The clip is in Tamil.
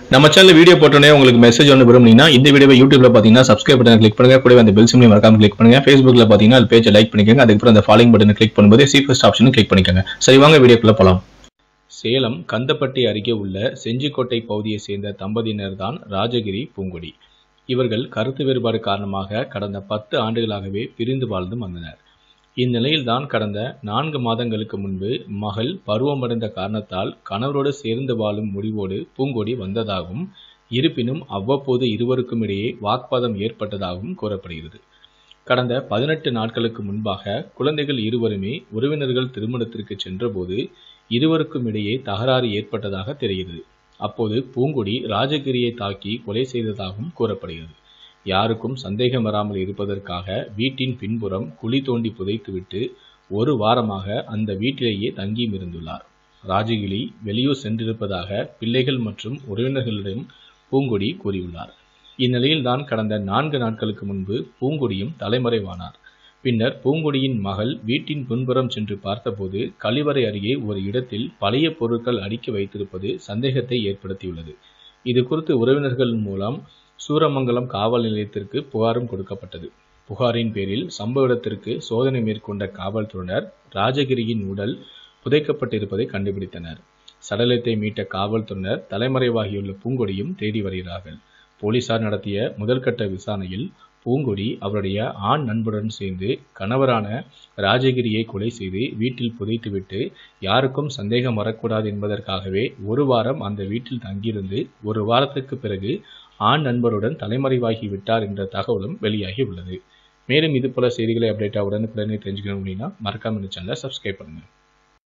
நம்ம சேனல் வீடியோ போட்டோன்னே உங்களுக்கு மெசேஜ் ஒன்று விரும்புனீங்கன்னா இந்த வீடியோவை யூடியூப்ல பார்த்தீங்கன்னா சப்ஸ்கிரைப் பட்டன் கிளிக் பண்ணுங்க கூடவே அந்த பெல் சிம்லையும் மறக்காம கிளிக் பண்ணுங்க ஃபேஸ்புக்ல பார்த்தீங்கன்னா அது பேஜை லைக் பண்ணிக்கோங்க அதுக்கப்புறம் அந்த ஃபாலோயிங் பட்டனை கிளிக் பண்ணும்போது சி ஃபர்ஸ்ட் ஆப்ஷனும் கிளிக் பண்ணிக்கோங்க சரி வாங்க வீடியோக்குள்ள போலாம் சேலம் கந்தப்பட்டி அருகே உள்ள செஞ்சிக்கோட்டை பகுதியை சேர்ந்த தம்பதியினர் தான் ராஜகிரி பூங்கொடி இவர்கள் கருத்து வேறுபாடு காரணமாக கடந்த பத்து ஆண்டுகளாகவே பிரிந்து வாழ்ந்து வந்தனர் இந்நிலையில்தான் கடந்த நான்கு மாதங்களுக்கு முன்பு மகள் பருவமடைந்த காரணத்தால் கணவரோடு சேர்ந்து வாழும் முடிவோடு பூங்கொடி வந்ததாகவும் இருப்பினும் அவ்வப்போது இருவருக்கும் இடையே வாக்குவாதம் ஏற்பட்டதாகவும் கூறப்படுகிறது கடந்த பதினெட்டு நாட்களுக்கு முன்பாக குழந்தைகள் இருவருமே உறவினர்கள் திருமணத்திற்கு சென்றபோது இருவருக்கும் இடையே தகராறு ஏற்பட்டதாக தெரிகிறது அப்போது பூங்கொடி ராஜகிரியை தாக்கி கொலை செய்ததாகவும் கூறப்படுகிறது யாருக்கும் சந்தேகம் வராமல் இருப்பதற்காக வீட்டின் பின்புறம் குழி தோண்டி புதைத்துவிட்டு ஒரு வாரமாக அந்த வீட்டிலேயே தங்கியும் இருந்துள்ளார் ராஜகிரி வெளியூர் சென்றிருப்பதாக பிள்ளைகள் மற்றும் உறவினர்களிடம் பூங்கொடி கூறியுள்ளார் இந்நிலையில்தான் கடந்த நான்கு நாட்களுக்கு முன்பு பூங்கொடியும் தலைமறைவானார் பின்னர் பூங்கொடியின் மகள் வீட்டின் பின்புறம் சென்று பார்த்தபோது கழிவறை அருகே ஒரு இடத்தில் பழைய பொருட்கள் அடுக்கி வைத்திருப்பது சந்தேகத்தை ஏற்படுத்தியுள்ளது இது குறித்து உறவினர்கள் மூலம் சூரமங்கலம் காவல் நிலையத்திற்கு புகாரும் கொடுக்கப்பட்டது புகாரின் பேரில் சம்பவ இடத்திற்கு சோதனை மேற்கொண்ட காவல்துறையினர் ராஜகிரியின் உடல் புதைக்கப்பட்டிருப்பதை கண்டுபிடித்தனர் சடலத்தை மீட்ட காவல்துறையினர் தலைமறைவாகியுள்ள பூங்கொடியும் தேடி வருகிறார்கள் போலீசார் நடத்திய முதல்கட்ட விசாரணையில் பூங்கொடி அவருடைய ஆண் நண்பருடன் சேர்ந்து கணவரான ராஜகிரியை கொலை செய்து வீட்டில் புதைத்துவிட்டு யாருக்கும் சந்தேகம் வரக்கூடாது என்பதற்காகவே ஒரு வாரம் அந்த வீட்டில் தங்கியிருந்து ஒரு வாரத்துக்கு பிறகு ஆண் நண்பருடன் தலைமறைவாகி விட்டார் என்ற தகவலும் வெளியாகி உள்ளது மேலும் இது போல செய்திகளை அப்டேட்டாக உடனுக்குடனே தெரிஞ்சுக்கணும் அப்படின்னா மறக்காம இந்த சேனலை சப்ஸ்கிரைப் பண்ணுங்க